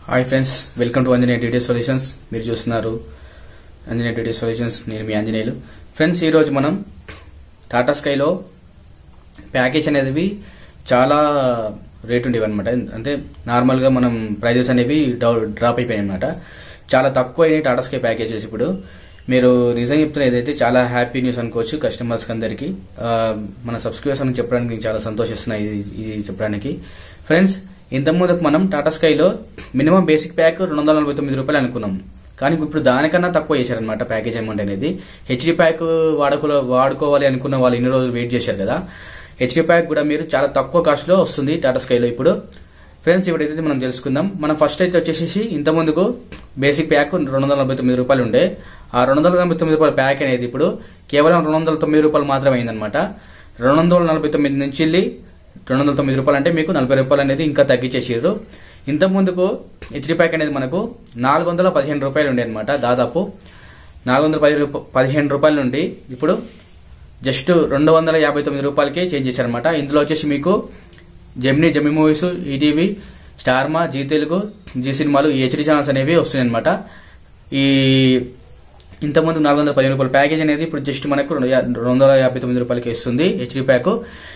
hi friends welcome to Anjaneya DT solutions మీరు చూస్తున్నారు Anjaneya DT solutions నేను మీ ఆంజనేయులు ఫ్రెండ్స్ ఈరోజు మనం టాటా స్కైలో ప్యాకేజ్ అనేవి చాలా రేట్ ఉండేవి అనమాట అంటే నార్మల్గా మనం ప్రైజెస్ అనేవి డౌ- డ్రాప్ అయిపోయాయి అనమాట చాలా తక్కువ అయినాయి టాటా స్కై ప్యాకేజెస్ ఇప్పుడు మీరు నిజం చెప్తున్న ఏదైతే చాలా హ్యాపీ న్యూస్ అనుకోవచ్చు కస్టమర్స్ అందరికి ఆ, మన సబ్స్క్రైబర్స్ అని చెప్పడానికి నేను చాలా సంతోషిస్తున్నాయి ఇది ఇది చెప్పడానికి ఫ్రెండ్స్ ఇంతకుముందు మనం టాటా స్కైలో మినిమం బేసిక్ ప్యాక్ రెండు వందల నలభై తొమ్మిది రూపాయలు అనుకున్నాం కానీ ఇప్పుడు దానికన్నా తక్కువ చేశారనమాట ప్యాకేజ్ అమౌంట్ అనేది హెచ్డి ప్యాక్ వాడుకో వాడుకోవాలి అనుకున్న వాళ్ళు ఇన్ని రోజులు వెయిట్ చేశారు కదా హెచ్డి ప్యాక్ కూడా మీరు చాలా తక్కువ కాస్ట్ లో వస్తుంది టాటా స్కైలో ఇప్పుడు ఫ్రెండ్స్ ఇప్పుడు ఏదైతే మనం తెలుసుకుందాం మనం ఫస్ట్ అయితే వచ్చేసి ఇంత ముందుకు బేసిక్ ప్యాక్ రెండు వందల నలభై తొమ్మిది రూపాయలు ఉండే ఆ రెండు వందల నలభై తొమ్మిది రూపాయల ప్యాక్ అనేది ఇప్పుడు కేవలం రెండు వందల తొమ్మిది రూపాయలు మాత్రమే అయిందనమాట రెండు వందల నలభై తొమ్మిది నుంచి వెళ్ళి రెండు వందల తొమ్మిది రూపాయలు అంటే మీకు నలభై రూపాయలు అనేది ఇంకా తగ్గించేసారు ఇంత ముందుకు హెచ్డి ప్యాక్ అనేది మనకు నాలుగు వందల పదిహేను రూపాయలు ఉండే అనమాట దాదాపు నాలుగు వందల పది రూప- పదిహేను రూపాయల నుండి ఇప్పుడు జస్ట్ రెండు వందల యాభై తొమ్మిది రూపాయలకే చేంజ్ చేశారనమాట ఇందులో వచ్చేసి మీకు Gemini జెమి movies ETV Star Maa G Telugu G సినిమాలు ఈ హెచ్డి ఛానల్స్ అనేవి వస్తున్నాయి అనమాట ఈ ఇంతకుముందు నాలుగు వందల పదిహేను రూపాయల ప్యాకేజ్ అనేది ఇప్పుడు జస్ట్ మనకు రెండు యా- రెండు వందల యాభై తొమ్మిది రూపాయలకి ఇస్తుంది హెచ్డి ప్యాక్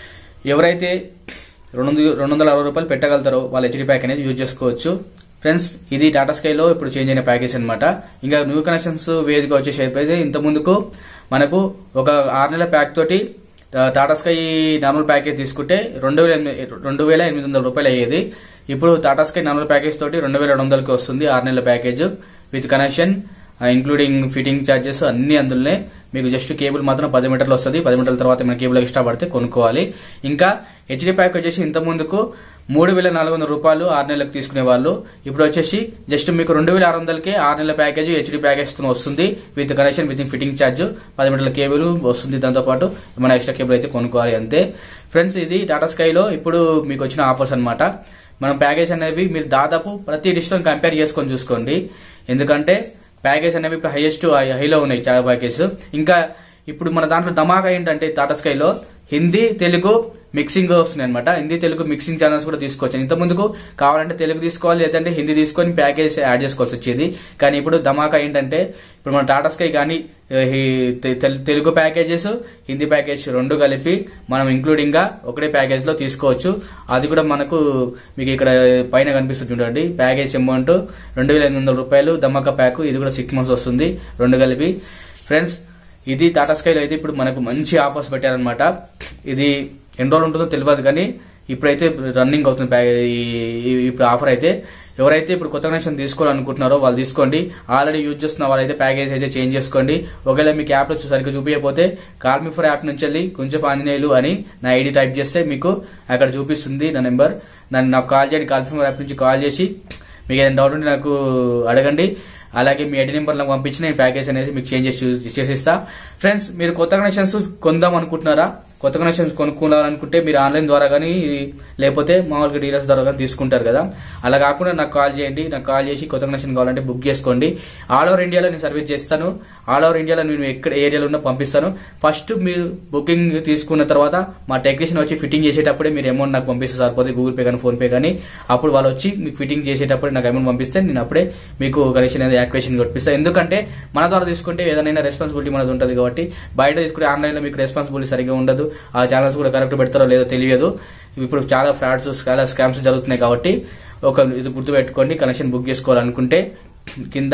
ఎవరైతే రెండు వందల రెండు వందల అరవై రూపాయలు పెట్టగలుగుతారో వాళ్ళ హెచ్డి ప్యాక్ అనేది యూజ్ చేసుకోవచ్చు ఫ్రెండ్స్ ఇది టాటా స్కైలో ఇప్పుడు చేంజ్ అయిన ప్యాకేజ్ అనమాట ఇంకా న్యూ కనెక్షన్స్ వేజ్ గా వచ్చేసి అయిపోయింది ఇంత ముందుకు మనకు ఒక ఆరు నెలల ప్యాక్ తోటి ఆ, టాటా స్కై నార్మల్ ప్యాకేజ్ తీసుకుంటే రెండు వేల ఎనిమిది రెండు వేల ఎనిమిది వందల రూపాయలు అయ్యేది ఇప్పుడు టాటా స్కై నార్మల్ ప్యాకేజ్ తోటి రెండు వేల రెండు వందలకి వస్తుంది ఆరు నెలల package with connection including fitting charges అన్ని అందులోనే మీకు జస్ట్ కేబుల్ మాత్రం పది మీటర్లు వస్తుంది పది మీటర్ల తర్వాత మన కేబుల్ ఎక్స్ట్రా పడితే కొనుక్కోవాలి ఇంకా హెచ్డి ప్యాక్ వచ్చేసి ఇంత ముందుకు మూడు వేల నాలుగు వందల రూపాయలు ఆరు నెలలకు తీసుకునే వాళ్ళు ఇప్పుడు వచ్చేసి జస్ట్ మీకు రెండు వేల ఆరు వందలకే ఆరు నెలల ప్యాకేజ్ హెచ్డి ప్యాకేజ్ తో వస్తుంది with connection with fitting charge పది మీటర్ల కేబుల్ వస్తుంది దాంతో పాటు మన ఎక్స్ట్రా కేబుల్ అయితే కొనుక్కోవాలి అంతే ఫ్రెండ్స్ ఇది టాటా స్కైలో ఇప్పుడు మీకు వచ్చిన ఆఫర్స్ అన్నమాట మనం ప్యాకేజ్ అనేవి మీరు దాదాపు ప్రతి డిష్ తో కంపేర్ చేసుకొని చూసుకోండి ఎందుకంటే ప్యాకేజ్ అనేవి ఇప్పుడు హైయెస్ట్ హైలో ఉన్నాయి చాలా ప్యాకేజ్ ఇంకా ఇప్పుడు మన దాంట్లో ధమాకా ఏంటంటే టాటా స్కైలో హిందీ తెలుగు మిక్సింగ్ వస్తున్నాయి అనమాట హిందీ తెలుగు మిక్సింగ్ ఛానల్స్ కూడా తీసుకోవచ్చు ఇంత ముందుకు కావాలంటే తెలుగు తీసుకోవాలి లేదంటే హిందీ తీసుకొని ప్యాకేజ్ యాడ్ చేసుకోవాల్సి వచ్చేది కానీ ఇప్పుడు ధమాకా ఏంటంటే ఇప్పుడు మన టాటా స్కై కానీ ఆ, ఈ తె- తెలు- తెలుగు ప్యాకేజెస్ హిందీ ప్యాకేజ్ రెండు కలిపి మనం ఇంక్లూడింగ్ గా ఒకటే ప్యాకేజ్ లో తీసుకోవచ్చు అది కూడా మనకు మీకు ఇక్కడ పైన కనిపిస్తుంది చూడండి ప్యాకేజ్ అమౌంట్ రెండు వేల ఎనిమిది వందల రూపాయలు ధమాకా ప్యాక్ ఇది కూడా సిక్స్ మంత్స్ వస్తుంది రెండు కలిపి ఫ్రెండ్స్ ఇది టాటా స్కైలో అయితే ఇప్పుడు మనకు మంచి ఆఫర్స్ పెట్టారనమాట ఇది ఎన్ని రోజులు ఉంటుందో తెలియదు కానీ ఇప్పుడైతే రన్నింగ్ అవుతుంది ప్యా- ఈ- ఈ- ఇప్పుడు ఆఫర్ అయితే ఎవరైతే ఇప్పుడు కొత్త కనెక్షన్ తీసుకోవాలనుకుంటున్నారో వాళ్ళు తీసుకోండి ఆల్రెడీ యూజ్ చేస్తున్న వాళ్ళైతే ప్యాకేజ్ అయితే చేంజ్ చేసుకోండి ఒకవేళ మీకు యాప్ లో సరిగ్గా చూపించకపోతే కాల్ మీ ఫర్ యాప్ నుంచి వెళ్ళి కొంచెం ఆంజనేయులు అని నా ఐడి టైప్ చేస్తే మీకు అక్కడ చూపిస్తుంది నా నెంబర్ నన్ను నాకు కాల్ చేయండి కాల్ ఫర్ యాప్ నుంచి కాల్ చేసి మీకు ఏదైనా డౌట్ ఉంటే నాకు అడగండి అలాగే మీ ఐడి నెంబర్ నాకు పంపించి నేను ప్యాకేజ్ అనేది మీకు చేంజ్ చేసి చేసిస్తా ఫ్రెండ్స్ మీరు కొత్త కనెక్షన్స్ కొందాం అనుకుంటున్నారా కొత్త కనెక్షన్స్ కొనుక్కోవాలనుకుంటే మీరు ఆన్లైన్ ద్వారా కానీ లేకపోతే మామూలుగా డీలర్స్ ద్వారా కానీ తీసుకుంటారు కదా అలా కాకుండా నాకు కాల్ చేయండి నాకు కాల్ చేసి కొత్త కనెక్షన్ కావాలంటే బుక్ చేసుకోండి ఆల్ ఓవర్ ఇండియాలో నేను సర్వీస్ చేస్తాను ఆల్ ఓవర్ ఇండియాలో నేను ఎక్కడ ఏరియాలో ఉన్నా పంపిస్తాను ఫస్ట్ మీరు బుకింగ్ తీసుకున్న తర్వాత మా టెక్నీషియన్ వచ్చి ఫిట్టింగ్ చేసేటప్పుడే మీరు అమౌంట్ నాకు పంపిస్తే సరిపోతే గూగుల్ పే కానీ ఫోన్ పే కానీ అప్పుడు వాళ్ళు వచ్చి మీకు ఫిట్టింగ్ చేసేటప్పుడు నాకు అమౌంట్ పంపిస్తే నేను అప్పుడే మీకు కనెక్షన్ అనేది యాక్టివేషన్ కొట్టిస్తాను ఎందుకంటే మన ద్వారా తీసుకుంటే ఏదైనా రెస్పాన్సిబిలిటీ మనది ఉంటుంది కాబట్టి బయట తీసుకుంటే ఆన్లైన్ లో మీకు రెస్పాన్సిబిలిటీ సరిగ్గా ఉండదు ఆ ఛానల్స్ కూడా కరెక్ట్ పెడతారో లేదో తెలియదు ఇప్పుడు చాలా ఫ్రాడ్స్ చాలా స్కామ్స్ జరుగుతున్నాయి కాబట్టి ఒక ఇది గుర్తుపెట్టుకోండి కనెక్షన్ బుక్ చేసుకోవాలనుకుంటే కింద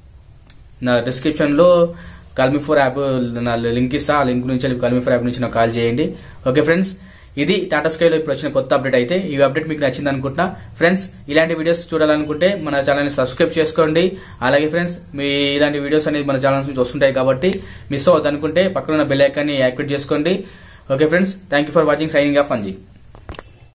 నా డిస్క్రిప్షన్ లో కాల్మీ ఫోర్ యాప్ నా లింక్ ఇస్తా ఆ లింక్ నుంచి కాల్మీ ఫోర్ యాప్ నుంచి నాకు కాల్ చేయండి ఓకే ఫ్రెండ్స్ ఇది టాటా స్కైలో ఇప్పుడు వచ్చిన కొత్త అప్డేట్ అయితే ఈ అప్డేట్ మీకు నచ్చింది అనుకుంటున్నా ఫ్రెండ్స్ ఇలాంటి వీడియోస్ చూడాలనుకుంటే మన ఛానల్ని సబ్స్క్రైబ్ చేసుకోండి అలాగే ఫ్రెండ్స్ మీ ఇలాంటి వీడియోస్ అనేది మన ఛానల్స్ నుంచి వస్తుంటాయి కాబట్టి మిస్ అవ్వద్దు అనుకుంటే పక్కన ఉన్న బెల్ ఐకాన్ని యాక్టివేట్ చేసుకోండి okay friends thank you for watching signing off Anji